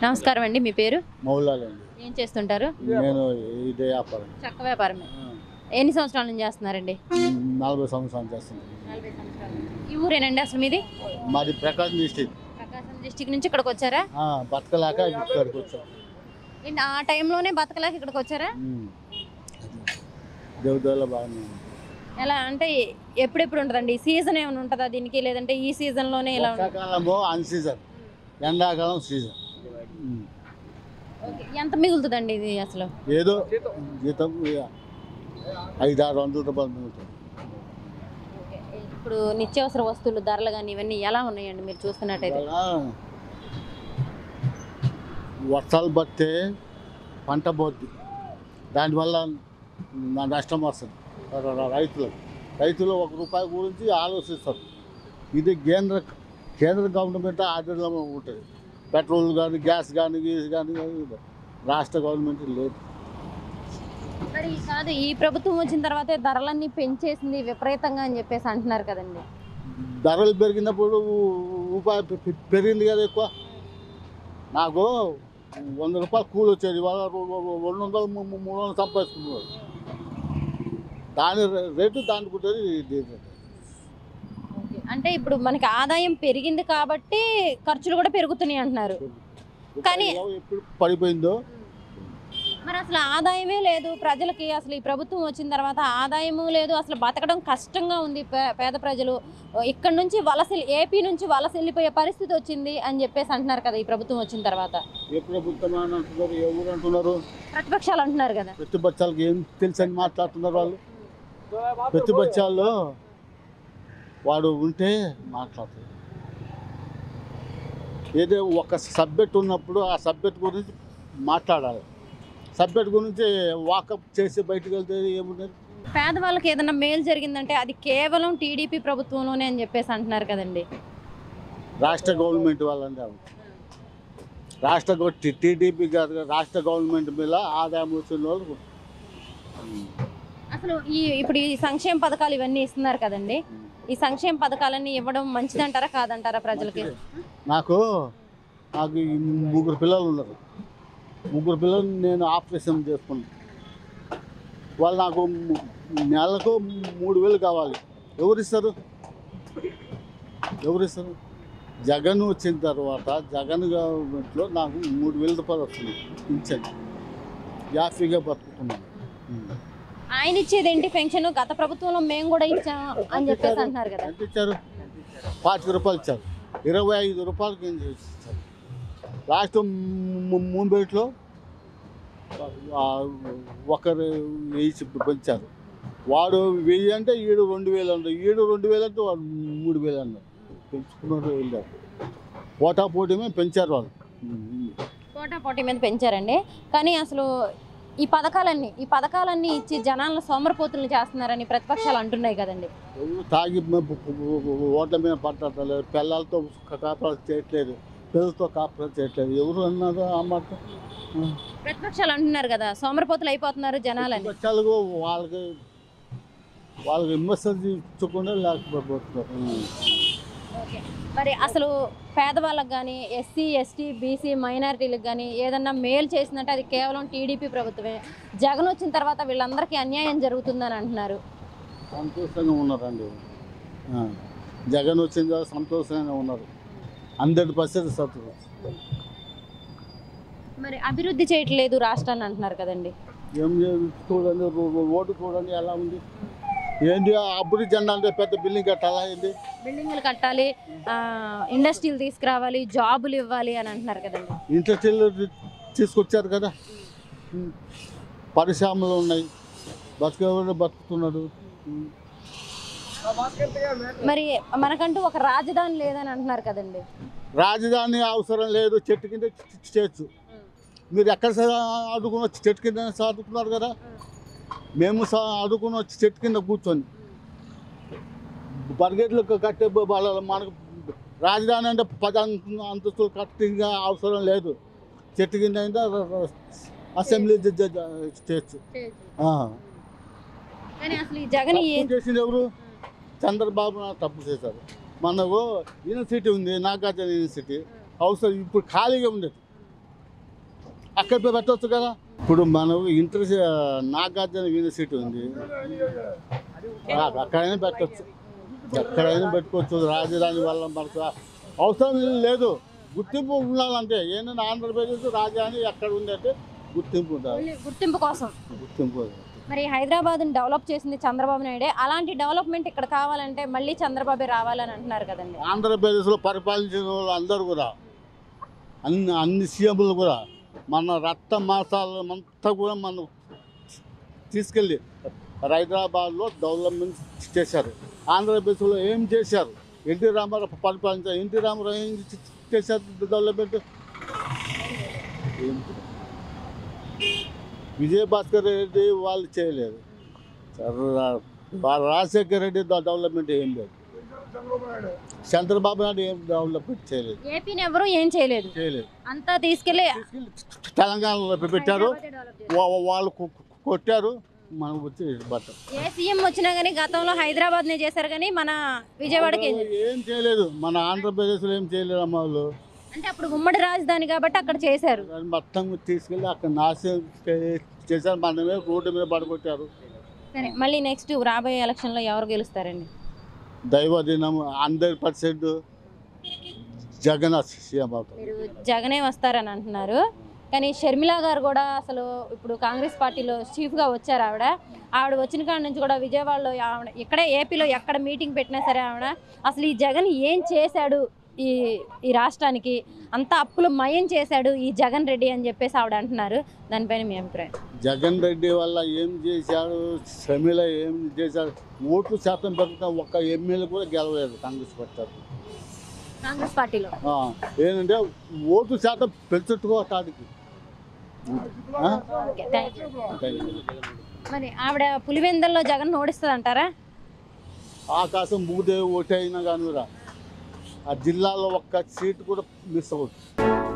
నమస్కారం అండి మీ పేరు మౌలాలండి ఏం చేస్తుంటారు నేను ఇదే వ్యాపారం చక్క వ్యాపారమే ఎన్ని సంవత్సరాల నుంచి చేస్తున్నారండి నలభై సంవత్సరాలు చేస్తున్నాను ఈ ఊరేనండి అసలు మీది మాది ప్రకాశం డిస్టిక్ ప్రకాశం డిస్టిక్ నుంచి ఇక్కడికి వచ్చారా బతకలేక ఇక్కడికి వచ్చాం ఏంటి ఆ టైంలోనే బతకలేక ఇక్కడికి వచ్చారా ఉమ్. దేవుదాలో బాగున్నాను ఎలా అంటే ఎప్పుడెప్పుడు ఉంటుందండి సీజన్ ఏమైనా ఉంటుందా దీనికి లేదంటే ఈ సీజన్లోనే ఇలా ఉంటుంది వర్షాకాలము అన్ సీజన్ ఎండాకాలం సీజన్ ఉమ్. ఓకే. ఎంత మిగులుతుందండి ఇది అసలు ఏదో జీతం ఇక ఐదు ఆరు వందల రూపాయలు మిగులుతుంది ఓకే. ఇప్పుడు నిత్యావసర వస్తువులు ధరలు కానీ ఇవన్నీ ఎలా ఉన్నాయండి మీరు చూస్తున్నట్టయితే ఇవాళ వర్షాలు పడితే పంట పోద్ది దానివల్ల నా నష్టం వస్తుంది ర- ర- రైతులకు రైతులు ఒక రూపాయి గురించి ఆలోచిస్తారు ఇది కేంద్ర కేంద్ర గవర్నమెంట్ ఆధీనంలో ఉంటుంది పెట్రోల్ కానీ గ్యాస్ కానీ గీస్ కానీ రాష్ట్ర గవర్నమెంట్ లేదు మరి కాదు ఈ ప్రభుత్వం వచ్చిన తర్వాతే ధరలన్నీ పెంచేసింది విపరీతంగా అని చెప్పేసి అంటున్నారు కదండి ధరలు పెరిగినప్పుడు రూపాయి పె- పె- పెరిగింది కదా ఎక్కువ నాకు వంద రూపాయలు కూలి వచ్చేది ఇవాళ రెండు రెండు వందలు మూ- మూ- మూడు వందలు సంపాదిస్తున్నారు దాని రే- రేటు దానికి ఉంటుంది ఇది రేటు. ఓకే. అంటే ఇప్పుడు మనకి ఆదాయం పెరిగింది కాబట్టి ఖర్చులు కూడా పెరుగుతున్నాయి అంటున్నారు కానీ- రూపాయి ఎప్పుడు పడిపోయిందో మరి అసలు ఆదాయమే లేదు ప్రజలకి అసలు ఈ ప్రభుత్వం వచ్చిన తర్వాత ఆదాయము లేదు అసలు బతకడం కష్టంగా ఉంది పే- పేద ప్రజలు ఇక్కడ నుంచి వలస ఏపీ నుంచి వలస వెళ్ళిపోయే పరిస్థితి వచ్చింది అని చెప్పేసి అంటున్నారు కదా ఈ ప్రభుత్వం వచ్చిన తర్వాత ఏ ప్రభుత్వం అని అంటున్నారు ఎవరు అంటున్నారు ప్రతిపక్షాలు అంటున్నారు కదా ప్రతిపక్షాలకు ఏం తెలుసు అని మాట్లాడుతున్నారు వాళ్ళు ప్రతిపక్షాల్లో వాడు ఉంటే మాట్లాడతాడు ఏదో ఒక సబ్జెక్ట్ ఉన్నప్పుడు ఆ సబ్జెక్ట్ గురించి మాట్లాడాలి సబ్జెక్ట్ గురించి వాకప్ చేసి బయటకు వెళ్తే ఏమున్నది పేదవాళ్ళకి ఏదైనా మేలు జరిగిందంటే అది కేవలం టీడీపీ ప్రభుత్వంలోనే అని చెప్పేసి అంటున్నారు కదండి రాష్ట్ర గవర్నమెంట్ వాళ్ళని కాదు రాష్ట్ర గవ- టి- టీడీపీ కాదు రాష్ట్ర గవర్నమెంట్ మీద ఆదాయం వచ్చిన వాళ్ళు అసలు ఈ ఇప్పుడు ఈ సంక్షేమ పథకాలు ఇవన్నీ ఇస్తున్నారు కదండి ఈ సంక్షేమ పథకాలన్నీ ఇవ్వడం మంచిదంటారా కాదంటారా ప్రజలకి నాకు నాకు ఈ ముగ్గురు పిల్లలు ఉన్నారు ముగ్గురు పిల్లలు నేను ఆపరేషన్ చేసుకున్నాను వాళ్ళు నాకు ము- నెలకు మూడు వేలు కావాలి ఎవరు ఇస్తారు ఎవరు ఇస్తారు జగన్ వచ్చిన తర్వాత జగన్ గవర్నమెంట్లో నాకు మూడు వేల రూపాయలు వస్తుంది పింఛన్ హ్యాపీగా బతుకుతున్నాను ఆయన ఇచ్చేది ఏంటి పెన్షన్ గత ప్రభుత్వంలో మేము కూడా ఇచ్చాం అని చెప్పేసి అంటున్నారు కదా ఎంత ఇచ్చారు పాతిక రూపాయలు ఇచ్చారు ఇరవై ఐదు రూపాయలకి ఏం చేసి ఇచ్చారు లాస్ట్ ముంబైలో ఒకరు వేసి పెంచారు వాడు వెయ్యి అంటే ఈడు రెండు వేలు అన్నారు ఈడు రెండు వేలు అంటే వాడు మూడు వేలు అన్నారు పెంచుకున్నారు వెళ్ళారు పోటా పోటీమే పెంచారు వాళ్ళు పోటా పోటీ మీద పెంచారండి కానీ అసలు ఈ పథకాలన్నీ ఈ పథకాలన్నీ ఇచ్చి జనాలను సోమరపోతులు చేస్తున్నారని ప్రతిపక్షాలు అంటున్నాయి కదండి ఎవరు తాగి మ- ఓట్ల మీద పట్టలేదు పిల్లలతో కాపురాలు చేయట్లేదు పిల్లలతో కాపురాలు చేయట్లేదు ఎవరు అన్నారు ఆ మాట ప్రతిపక్షాలు అంటున్నారు కదా సోమరపోతులు అయిపోతున్నారు జనాలని బచ్చాలకు వాళ్ళకి వాళ్ళకి విమర్శలు ఇచ్చకుండా లేకపోతున్నారు ఓకే. మరి అసలు పేదవాళ్ళకి కానీ ఎస్సీ ఎస్టీ బీసీ మైనారిటీలకు కానీ ఏదన్నా మేలు చేసిందంటే అది కేవలం టీడీపీ ప్రభుత్వమే జగన్ వచ్చిన తర్వాత వీళ్ళందరికీ అన్యాయం జరుగుతుందని అంటున్నారు సంతోషంగా ఉన్నారండి ఆ, జగన్ వచ్చిన తర్వాత సంతోషంగా ఉన్నారు హండ్రెడ్ పర్సెంట్ సంతోషం మరి అభివృద్ధి చేయట్లేదు రాష్ట్రాన్ని అంటున్నారు కదండి ఏం లేదు చూడండి రో- రో- రోడ్డు చూడండి ఎలా ఉంది ఏంటి ఆ అభివృద్ధి జెండా అంటే పెద్ద బిల్డింగ్ కట్టాలా ఏంటి బిల్డింగ్లు కట్టాలి ఆ, ఇండస్ట్రీలు తీసుకురావాలి జాబులు ఇవ్వాలి అని అంటున్నారు కదండి ఇండస్ట్రీలు తీసుకొచ్చారు కదా ఉం. పరిశ్రమలు ఉన్నాయి బతుకెవరు బతుకుతున్నాడు ఉం. మరి మనకంటూ ఒక రాజధాని లేదని అంటున్నారు కదండి రాజధాని అవసరం లేదు చెట్టు కింద చ- చేయొచ్చు మీరు ఎక్కడ అడుగుని వచ్చి చెట్టు కింద చదువుకున్నారు కదా మేము అడుగుని వచ్చి చెట్టు కింద కూర్చొని బర్గెట్లు కట్టే బ- వాళ్ళ మనకు రాజధాని అంటే పది అంత- అంతస్తులు కట్టింగ్ అవసరం లేదు చెట్టు కింద అయినా ర- ర- అసెంబ్లీ జ- జ- జ- చేయొచ్చు ఆ. కానీ అసలు ఈ జగన్ ఏ- తప్పు చేసింది ఎవరు చంద్రబాబు నాయుడు తప్పు చేశారు మనకు యూనివర్సిటీ ఉంది నాగార్జున యూనివర్సిటీ అవసరం ఇప్పుడు ఖాళీగా ఉండేది అక్కడ పోయి పెట్టవచ్చు కదా ఇప్పుడు మనం ఇంటర్ నాగార్జున యూనివర్సిటీ ఉంది ఆ, అక్కడైనా పెట్టచ్చు ఎక్కడైనా పెట్టుకోవచ్చు రాజధాని వల్ల మనకు అవసరం లేదు గుర్తింపు ఉండాలంటే ఏంటంటే ఆంధ్రప్రదేశ్ రాజధాని ఎక్కడ ఉందంటే గుర్తింపు ఉండాలి ఓన్లీ గుర్తింపు కోసం గుర్తింపు మరి హైదరాబాద్ని డెవలప్ చేసింది చంద్రబాబు నాయుడే అలాంటి డెవలప్మెంట్ ఇక్కడ కావాలంటే మళ్ళీ చంద్రబాబే రావాలని అంటున్నారు కదండి ఆంధ్రప్రదేశ్లో పరిపాలించిన వాళ్ళు అందరూ కూడా అన్ని అన్ని సీఎంలు కూడా మన రక్త మాసాలు అంతా కూడా మనం తీసుకెళ్ళి హైదరాబాద్లో డెవలప్మెంట్ చేశారు ఆంధ్రప్రదేశ్లో ఏం చేశారు ఎన్టీ రామారావు పరిపాలించారు ఎన్టీ రామారావు ఏం చేశారు డెవలప్మెంట్ ఏం విజయభాస్కర్ రెడ్డి వాళ్ళు చేయలేదు రా- రాజశేఖర్ రెడ్డి డె- డెవలప్మెంట్ ఏం లేదు చంద్రబాబు నాయుడు ఏం డెవలప్మెంట్ చేయలేదు ఏపీని ఎవరు ఏం చేయలేదు చేయలేదు అంతా తీసుకెళ్లి తీసుకెళ్ళి తెలంగాణలో పెట్టారు వా- వా- వాళ్ళు కొ- కొట్టారు మనం వచ్చి బట్ట ఏ సీఎం వచ్చినా కానీ గతంలో హైదరాబాద్ నే చేశారు కానీ మన విజయవాడకి ఏం చేయలేదు. ఏం చేయలేదు మన ఆంధ్రప్రదేశ్లో ఏం చేయలేదు అమ్మ వాళ్ళు అంటే అప్పుడు ఉమ్మడి రాజధాని కాబట్టి అక్కడ చేశారు దాన్ని మొత్తం తీసుకెళ్ళి అక్కడ నాశనం చే- చేశారు మనమే రోడ్డు మీద పడగొట్టారు సరే మళ్ళీ నెక్స్ట్ రాబోయే ఎలక్షన్ లో ఎవరు గెలుస్తారండి దైవదినం హండ్రెడ్ పర్సెంట్ జగన్ సీఎం అవుతారు మీరు జగనే వస్తారని అంటున్నారు కానీ షర్మిల గారు కూడా అసలు ఇప్పుడు కాంగ్రెస్ పార్టీలో చీఫ్గా వచ్చారు ఆవిడ ఆవిడ వచ్చిన కాడ నుంచి కూడా విజయవాడలో ఆవిడ ఇక్కడే ఏపీలో ఎక్కడ మీటింగ్ పెట్టినా సరే ఆవిడ అసలు ఈ జగన్ ఏం చేశాడు ఈ ఈ రాష్ట్రానికి అంతా అప్పులు మయం చేశాడు ఈ జగన్ రెడ్డి అని చెప్పేసి ఆవిడ అంటున్నారు దానిపైన మీ అభిప్రాయం జగన్ రెడ్డి వల్ల ఏం చేశారు షమిల ఏం చేశారు ఓట్లు శాతం పెరుగుతాం ఒక్క ఎమ్మెల్యే కూడా గెలవలేదు కాంగ్రెస్ పార్టీ కాంగ్రెస్ పార్టీలో ఆ, ఏంటంటే ఓటు శాతం పెంచుకోవటానికి ఆ? ఓకే థ్యాంక్ యూ మరి ఆవిడ పులివెందల్లో జగన్ ఓడిస్తుంది అంటారా ఆకాశం భూదేవి ఓటు అయినా కానీ కూడా ఆ జిల్లాలో ఒక్క సీటు కూడా మిస్ అవుతుంది